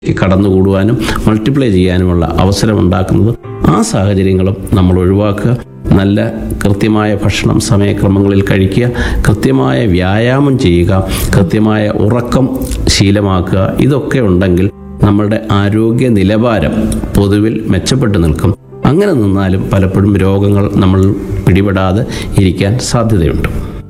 കടന്നുകൂടുവാനും multiply ചെയ്യാനുമുള്ള അവസരമുണ്ടാക്കുന്നത് ആ സാഹചര്യങ്ങളും നമ്മൾ ഒഴിവാക്കുക നല്ല കൃത്യമായ ഭക്ഷണം സമയക്രമങ്ങളിൽ കഴിക്കുക കൃത്യമായ വ്യായാമം ചെയ്യുക കൃത്യമായ ഉറക്കം ശീലമാക്കുക ഇതൊക്കെ ഉണ്ടെങ്കിൽ നമ്മളുടെ ആരോഗ്യ നിലവാരം പൊതുവിൽ മെച്ചപ്പെട്ടു നിൽക്കും അങ്ങനെ നിന്നാലും പലപ്പോഴും രോഗങ്ങൾ നമ്മൾ പിടിപെടാതെ ഇരിക്കാൻ സാധ്യതയുണ്ട്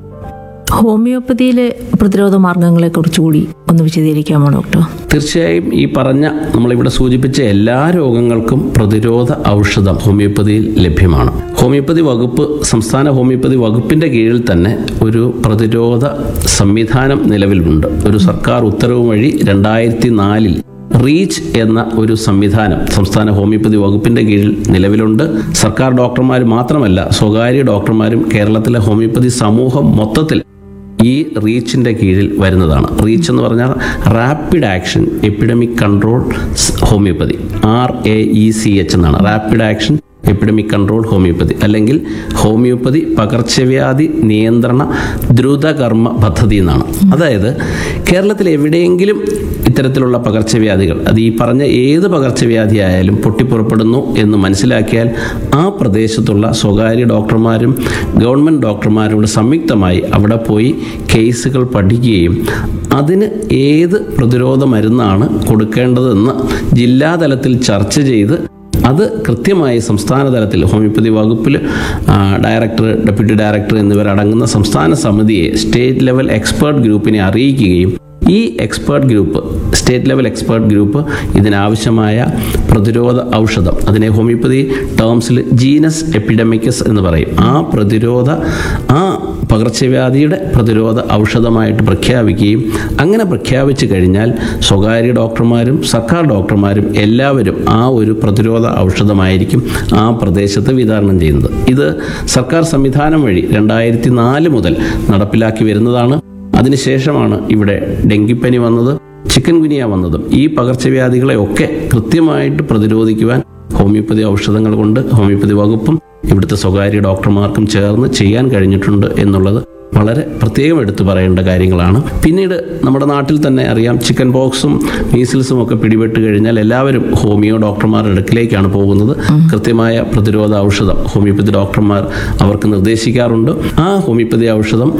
ഹോമിയോപ്പതിയിലെ പ്രതിരോധ മാർഗങ്ങളെ കുറിച്ചുകൂടി ഒന്ന് വിശദീകരിക്കാമോ ഡോക്ടർ തീർച്ചയായും ഈ പറഞ്ഞ നമ്മളിവിടെ സൂചിപ്പിച്ച എല്ലാ രോഗങ്ങൾക്കും പ്രതിരോധ ഔഷധം ഹോമിയോപ്പതിയിൽ ലഭ്യമാണ് ഹോമിയോപ്പതി വകുപ്പ് സംസ്ഥാന ഹോമിയോപ്പതി വകുപ്പിന്റെ കീഴിൽ തന്നെ ഒരു പ്രതിരോധ സംവിധാനം നിലവിലുണ്ട് ഒരു സർക്കാർ ഉത്തരവ് വഴി രണ്ടായിരത്തി നാലിൽ റീച്ച് എന്ന ഒരു സംവിധാനം സംസ്ഥാന ഹോമിയോപ്പതി വകുപ്പിന്റെ കീഴിൽ നിലവിലുണ്ട് സർക്കാർ ഡോക്ടർമാർ മാത്രമല്ല സ്വകാര്യ ഡോക്ടർമാരും കേരളത്തിലെ ഹോമിയോപ്പതി സമൂഹം മൊത്തത്തിൽ ഈ റീച്ചിൻ്റെ കീഴിൽ വരുന്നതാണ് റീച്ച് എന്ന് പറഞ്ഞാൽ rapid action epidemic control homeopathy R A E C H എന്നാണ് rapid action epidemic control homeopathy അല്ലെങ്കിൽ ഹോമിയോപ്പതി പകർച്ചവ്യാധി നിയന്ത്രണ ദ്രുതകർമ്മ പദ്ധതി എന്നാണ് അതായത് കേരളത്തിൽ എവിടെയെങ്കിലും ഇത്തരത്തിലുള്ള പകർച്ചവ്യാധികൾ അത് ഈ പറഞ്ഞ ഏത് പകർച്ചവ്യാധി ആയാലും പൊട്ടിപ്പുറപ്പെടുന്നു എന്ന് മനസ്സിലാക്കിയാൽ ആ പ്രദേശത്തുള്ള സ്വകാര്യ ഡോക്ടർമാരും ഗവൺമെൻറ് ഡോക്ടർമാരും കൂടെ സംയുക്തമായി അവിടെ പോയി കേസുകൾ പഠിക്കുകയും അതിന് ഏത് പ്രതിരോധ മരുന്നാണ് കൊടുക്കേണ്ടതെന്ന് ജില്ലാതലത്തിൽ ചർച്ച ചെയ്ത് അത് കൃത്യമായി സംസ്ഥാന തലത്തിൽ ഹോമിയോപ്പതി വകുപ്പിൽ ആ, ഡയറക്ടർ ഡെപ്യൂട്ടി ഡയറക്ടർ എന്നിവരടങ്ങുന്ന സംസ്ഥാന സമിതിയെ സ്റ്റേറ്റ് ലെവൽ എക്സ്പേർട്ട് ഗ്രൂപ്പിനെ അറിയിക്കുകയും ഈ expert group state level expert group ഇതിനാവശ്യമായ പ്രതിരോധ ഔഷധം അതിനെ ഹോമിയോപ്പതി ടേംസിൽ ജീനസ് എപ്പിഡമിക്കസ് എന്ന് പറയും ആ പ്രതിരോധ ആ പകർച്ചവ്യാധിയുടെ പ്രതിരോധ ഔഷധമായിട്ട് പ്രഖ്യാപിക്കുകയും അങ്ങനെ പ്രഖ്യാപിച്ചു കഴിഞ്ഞാൽ സ്വകാര്യ ഡോക്ടർമാരും സർക്കാർ ഡോക്ടർമാരും എല്ലാവരും ആ ഒരു പ്രതിരോധ ഔഷധമായിരിക്കും ആ പ്രദേശത്ത് വിതരണം ചെയ്യുന്നത് ഇത് സർക്കാർ സംവിധാനം വഴി രണ്ടായിരത്തി നാല് മുതൽ നടപ്പിലാക്കി വരുന്നതാണ് അതിനുശേഷമാണ് ഇവിടെ ഡെങ്കിപ്പനി വന്നത് ചിക്കൻ ഗുനിയ വന്നതും ഈ പകർച്ചവ്യാധികളെ ഒക്കെ കൃത്യമായിട്ട് പ്രതിരോധിക്കുവാൻ ഹോമിയോപ്പതി ഔഷധങ്ങൾ കൊണ്ട് ഹോമിയോപ്പതി വകുപ്പും ഇവിടുത്തെ സ്വകാര്യ ഡോക്ടർമാർക്കും ചേർന്ന് ചെയ്യാൻ കഴിഞ്ഞിട്ടുണ്ട് എന്നുള്ളത് വളരെ പ്രത്യേകം എടുത്തു പറയേണ്ട കാര്യങ്ങളാണ് പിന്നീട് നമ്മുടെ നാട്ടിൽ തന്നെ അറിയാം ചിക്കൻ പോക്സും മീസിൽസും ഒക്കെ പിടിപെട്ട് കഴിഞ്ഞാൽ എല്ലാവരും ഹോമിയോ ഡോക്ടർമാരുടെ അടുക്കിലേക്കാണ് പോകുന്നത് കൃത്യമായ പ്രതിരോധ ഔഷധം ഹോമിയോപ്പതി ഡോക്ടർമാർ അവർക്ക് നിർദ്ദേശിക്കാറുണ്ട് ആ ഹോമിയോപ്പതി ഔഷധം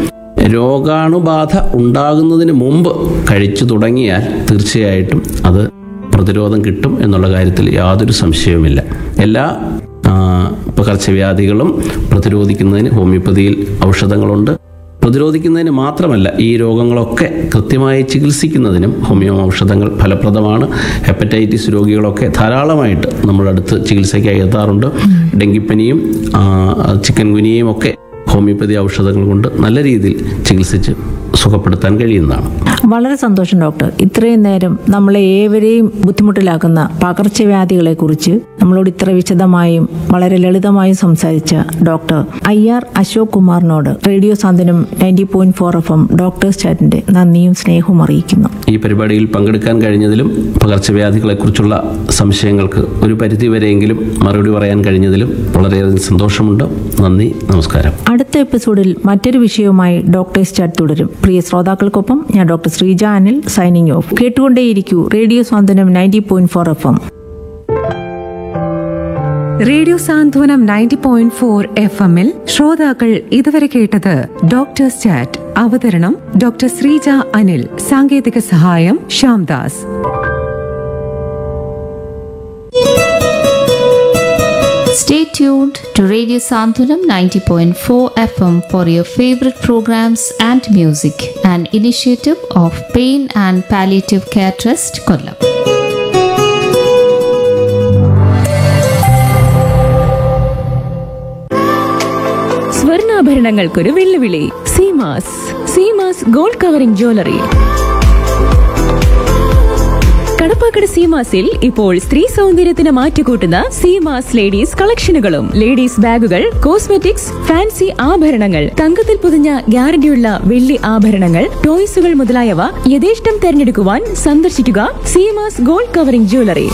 രോഗാണുബാധ ഉണ്ടാകുന്നതിന് മുമ്പ് കഴിച്ചു തുടങ്ങിയാൽ തീർച്ചയായിട്ടും അത് പ്രതിരോധം കിട്ടും എന്നുള്ള കാര്യത്തിൽ യാതൊരു സംശയവുമില്ല എല്ലാ ആ, പകർച്ചവ്യാധികളും പ്രതിരോധിക്കുന്നതിന് ഹോമിയോപ്പതിയിൽ ഔഷധങ്ങളുണ്ട് പ്രതിരോധിക്കുന്നതിന് മാത്രമല്ല ഈ രോഗങ്ങളൊക്കെ കൃത്യമായി ചികിത്സിക്കുന്നതിനും ഹോമിയോ ഔഷധങ്ങൾ ഫലപ്രദമാണ് ഹെപ്പറ്റൈറ്റിസ് രോഗികളൊക്കെ ധാരാളമായിട്ട് നമ്മുടെ അടുത്ത് ചികിത്സയ്ക്കായി എത്താറുണ്ട് ഡെങ്കിപ്പനിയും ആ, ചിക്കൻ ഗുനിയയും ഒക്കെ ഹോമിയോപ്പതി ഔഷധങ്ങൾ കൊണ്ട് നല്ല രീതിയിൽ ചികിത്സിച്ച് സുഖപ്പെടുത്താൻ കഴിയുന്നതാണ് വളരെ സന്തോഷം ഡോക്ടർ ഇത്രയും നേരം നമ്മളെ ഏവരെയും ബുദ്ധിമുട്ടിലാക്കുന്ന പകർച്ചവ്യാധികളെ കുറിച്ച് നമ്മളോട് ഇത്ര വിശദമായും വളരെ ലളിതമായും സംസാരിച്ച ഡോക്ടർ ഐ ആർ അശോക് കുമാറിനോട് radio Santhwanam ninety point four F M doctors ചാറ്റിന്റെ നന്ദിയും സ്നേഹവും അറിയിക്കുന്നു ഈ പരിപാടിയിൽ പങ്കെടുക്കാൻ കഴിഞ്ഞതിലും പകർച്ചവ്യാധികളെക്കുറിച്ചുള്ള സംശയങ്ങൾക്ക് ഒരു പരിധിവരെയെങ്കിലും മറുപടി പറയാൻ കഴിഞ്ഞതിലും വളരെയധികം സന്തോഷമുണ്ട് നന്ദി നമസ്കാരം അടുത്ത എപ്പിസോഡിൽ മറ്റൊരു വിഷയവുമായി ഡോക്ടേഴ്സ് ചാറ്റ് തുടരും പ്രിയ ശ്രോതാക്കൾക്കൊപ്പം ഞാൻ doctor Sreeja Anil signing off കേട്ടുകൊണ്ടേയിരിക്കൂ radio Santhwanam ninety point four F M radio Santhwanam ninety point four F എമ്മിൽ ശ്രോതാക്കൾ ഇതുവരെ കേട്ടത് ഡോക്ടേഴ്സ് ചാറ്റ് അവതരണം ഡോക്ടർ ശ്രീജ അനിൽ സാങ്കേതിക സഹായം Shyamdas Stay tuned to Radio Santunam 90.4 FM for your favorite programs and music, an initiative of Pain and Palliative Care Trust, Kollam. സ്വർണ്ണാഭരണങ്ങൾക്കൊരു വെല്ലുവിളി Seemas Seemas gold covering jewellery Kadappakada സീമാസിൽ ഇപ്പോൾ സ്ത്രീ സൗന്ദര്യത്തിന് മാറ്റുകൂട്ടുന്ന സീമാസ് ലേഡീസ് കളക്ഷനുകളും ലേഡീസ് ബാഗുകൾ കോസ്മെറ്റിക്സ് ഫാൻസി ആഭരണങ്ങൾ തങ്കത്തിൽ പൊതിഞ്ഞ ഗ്യാരണ്ടിയുള്ള വെള്ളി ആഭരണങ്ങൾ ടോയ്സുകൾ മുതലായവ യഥേഷ്ടം തെരഞ്ഞെടുക്കുവാൻ സന്ദർശിക്കുക Seemas gold covering jewellery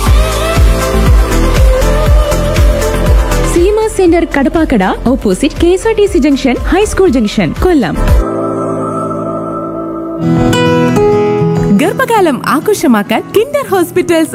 Seema centre Kadappakada opposite K S R T C junction high school junction Kollam ഗർഭകാലം ആഘോഷമാക്കാൻ കിൻഡർ ഹോസ്പിറ്റൽസ്